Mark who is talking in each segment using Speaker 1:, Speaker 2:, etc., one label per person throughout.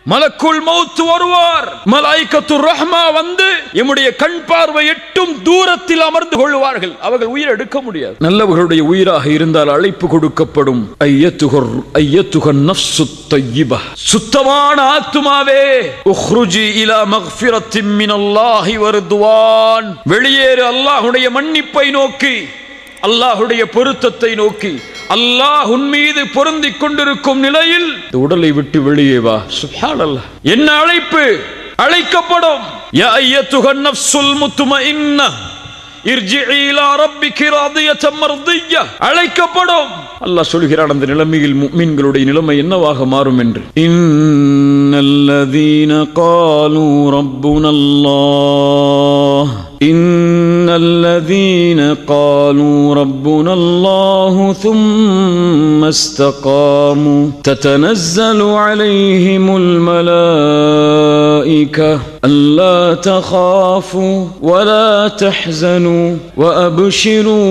Speaker 1: மலக்குள் மௌத் வருவார் மலாய்க்கத்து ரஹ்மா வந்து எம்முடைய கண் பார்வை எட்டும் தூரத்தில் அமர்ந்து கொள்வார்கள் அவர்கள் உயிர் எடுக்க முடியாது நல்லவர்களுடைய உயிராக இருந்தால் அழைப்பு கொடுக்கப்படும் ஐயத்துகர் ஐயத்துகர் நஃப்சு தய்யிபா சுத்தமான ஆத்துமாவே உஹ்ருஜி இலா மக்ஃபிரத்தின் மினல்லாஹி வர்துவான் வெளியேறு அல்லாஹ்வுடைய மன்னிப்பை நோக்கி அல்லாஹ்வுடைய பொருத்தத்தை நோக்கி அல்லாஹ் உன் மீது பொருந்திக் கொண்டிருக்கும் நிலையில் இந்த உடலை விட்டு வெளியே வா சுப்ஹானல்லாஹ் என்ன அழைப்பு அழைக்கப்படும் யா அய்யத்துஹன் நஃப்ஸுல் முத்மஇன்ன இர்ஜிஇ இலா ரப்பிகி ராதியத்தம் மர்திய்ய அழைக்கப்படும் அல்லாஹ் சொல்கிறான் அந்த நிலைமையில் முஃமின்களுடைய நிலைமை என்னவாக மாறும் என்று இன்னல்லதீன காலு ரப்புன அல்லாஹ் إن الذين قالوا ربنا الله ثم استقاموا تتنزل عليهم الملائكة ألا تخافوا ولا تحزنوا وأبشروا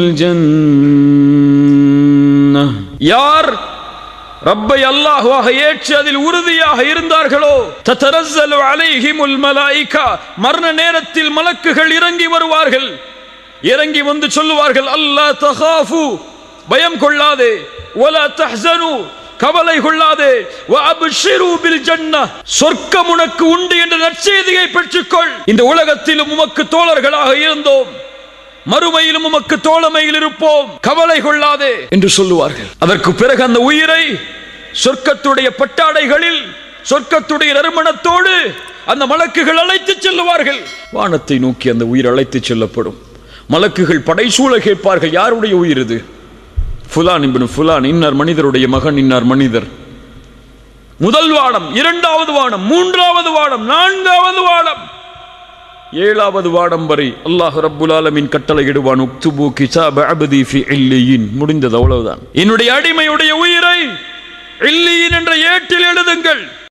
Speaker 1: بالجنة யார் ரப்பை அல்லாஹ்வாக ஏற்று அதில் உறுதியாக இருந்தார்களோ தத்தரஸ்ஸலு அலைஹிமுல் மலாயிகா மரண நேரத்தில் மலக்குகள் இறங்கி வருவார்கள் இறங்கி வந்து சொல்லுவார்கள் அல்லாஹ் தகாஃபு பயம் கொள்ளாதே வலா தஹ்சனு கவலை கொள்ளாதே வஅப்ஷிரு பில் ஜன்னah சொர்க்கம் உனக்கு உண்டு என்ற நற்செய்தியை பெற்றுக்கொள் இந்த உலகத்திலும் உமக்கு தோழர்களாக இருந்தோம் மறுமையிலும் உமக்கு தோழமையில் இருப்போம் கவலை கொள்ளாதே என்று சொல்லுவார்கள் அதற்கு பிறகு அந்த உயிரை சொர்க்கத்துடைய பட்டாடைகளில் சொர்க்கத்துடைய நறுமணத்தோடு அந்த மலக்குகள் அழைத்து செல்லுவார்கள் வானத்தை நோக்கி அந்த உயிர் அழைத்து செல்லப்படும் மலக்குகள் படைசூழ கேட்பார்கள் யாருடைய உயிர் இது ஃபுலான் இப்னு ஃபுலான் இன்னார் மனிதருடைய மகன் இன்னார் மனிதர் முதல் வானம் இரண்டாவது வானம் மூன்றாவது வானம் நான்காவது வானம் ஏழாவது வாடம் வரை அல்லாஹ் ரப்புல் ஆலமின் கட்டளை இடுவான் உக்துபு கிசாப அபதி ஃபி இல்லியின் முடிந்தது அவ்வளவுதான் என்னுடைய அடிமையுடைய உயிரை இல்லியின் என்ற ஏட்டில் எழுதுங்கள்